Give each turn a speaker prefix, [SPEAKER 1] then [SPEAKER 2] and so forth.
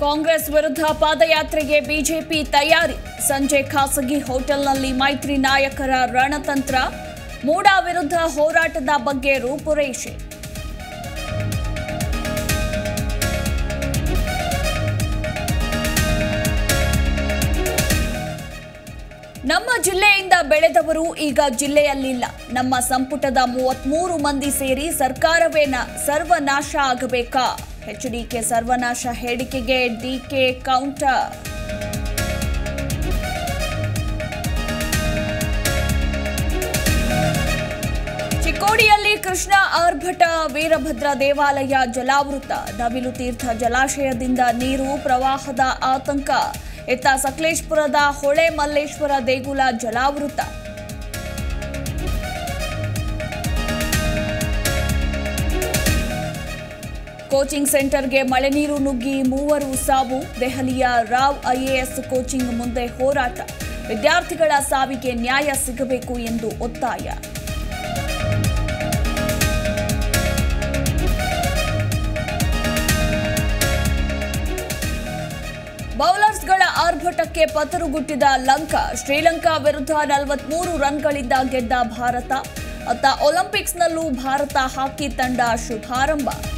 [SPEAKER 1] ಕಾಂಗ್ರೆಸ್ ವಿರುದ್ಧ ಪಾದಯಾತ್ರೆಗೆ ಬಿಜೆಪಿ ತಯಾರಿ ಸಂಜೆ ಖಾಸಗಿ ಹೋಟೆಲ್ನಲ್ಲಿ ಮೈತ್ರಿ ನಾಯಕರ ರಣತಂತ್ರ ಮೂಡಾ ವಿರುದ್ಧ ಹೋರಾಟದ ಬಗ್ಗೆ ರೂಪುರೇಷೆ ನಮ್ಮ ಜಿಲ್ಲೆಯಿಂದ ಬೆಳೆದವರು ಈಗ ಜಿಲ್ಲೆಯಲ್ಲಿಲ್ಲ ನಮ್ಮ ಸಂಪುಟದ ಮೂವತ್ಮೂರು ಮಂದಿ ಸೇರಿ ಸರ್ಕಾರವೇನ ಸರ್ವನಾಶ ಆಗಬೇಕಾ ಎಚ್ಡಿಕೆ ಸರ್ವನಾಶ ಹೇಳಿಕೆಗೆ ಡಿಕೆ ಕೌಂಟರ್ ಚಿಕ್ಕೋಡಿಯಲ್ಲಿ ಕೃಷ್ಣ ಆರ್ಭಟ ವೀರಭದ್ರ ದೇವಾಲಯ ಜಲಾವೃತ ನವಿಲು ತೀರ್ಥ ಜಲಾಶಯದಿಂದ ನೀರು ಪ್ರವಾಹದ ಆತಂಕ ಇತ್ತ ಸಕಲೇಶ್ಪುರದ ಹೊಳೆ ಮಲ್ಲೇಶ್ವರ ದೇಗುಲ ಜಲಾವೃತ ಕೋಚಿಂಗ್ ಸೆಂಟರ್ಗೆ ಮಳೆ ನೀರು ನುಗ್ಗಿ ಮೂವರು ಸಾವು ದೆಹಲಿಯ ರಾವ್ ಐಎಎಸ್ ಕೋಚಿಂಗ್ ಮುಂದೆ ಹೋರಾಟ ವಿದ್ಯಾರ್ಥಿಗಳ ಸಾವಿಗೆ ನ್ಯಾಯ ಸಿಗಬೇಕು ಎಂದು ಒತ್ತಾಯ ಬೌಲರ್ಸ್ಗಳ ಆರ್ಭಟಕ್ಕೆ ಪತರುಗುಟ್ಟಿದ ಲಂಕಾ ಶ್ರೀಲಂಕಾ ವಿರುದ್ಧ ನಲವತ್ಮೂರು ರನ್ಗಳಿಂದ ಗೆದ್ದ ಭಾರತ ಅತ್ತ ಒಲಿಂಪಿಕ್ಸ್ನಲ್ಲೂ ಭಾರತ ಹಾಕಿ ತಂಡ ಶುಭಾರಂಭ